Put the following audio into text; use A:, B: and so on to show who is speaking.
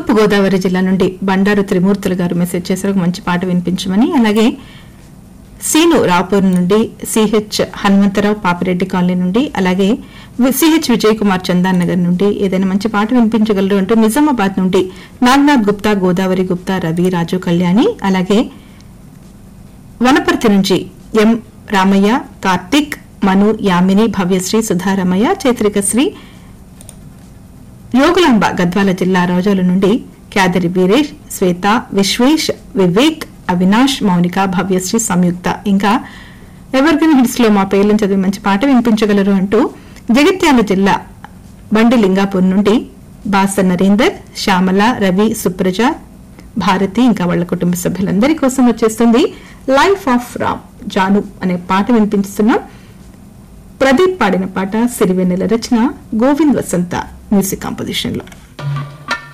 A: తూర్పు గోదావరి జిల్లా నుండి బండారు త్రిమూర్తులు గారు మెసేజ్ చేశారు ఒక మంచి పాట వినిపించమని అలాగే సీను రాపూర్ నుండి సిహెచ్ హనుమంతరావు పాపిరెడ్డి కాలనీ నుండి అలాగే V- CH Vijay Kumar Chandanagar నుండి ఏదైనా మంచి పాట వినిపించగలరు అంటూ నిజామాబాద్ నుండి నాగ్నాథ్ గుప్తా గోదావరి గుప్తా రవి రాజు కళ్యాణి అలాగే వనపర్తి నుంచి ఎం రామయ్య కార్తిక్ మను యామిని భవ్యశ్రీ సుధారమయ్య చైత్రికశ్రీ యోగులాంబ గద్వాల జిల్లా రోజోల నుండి క్యాదరి వీరేష్ శ్వేత విశ్వేష్ వివేక్ అవినాష్ మౌనిక భవ్యశ్రీ సంయుక్త ఇంకా ఎవరిగ్రీన్ హిట్స్ లో మా పేర్లను చదివి మంచి పాట వినిపించగలరు అంటూ జగిత్యాల జిల్లా బండి లింగాపూర్ నుండి బాస నరేందర్ శ్యామల రవి సుప్రజ భారతి ఇంకా వాళ్ళ కుటుంబ సభ్యులందరి కోసం వచ్చేస్తుంది లైఫ్ ఆఫ్ రామ్ జాను అనే పాట వినిపిస్తున్నాం ప్రదీప్ పాడిన పాట సిరివెన్నెల రచన గోవింద్ వసంత మ్యూజిక్ కాంపోజిషన్ లో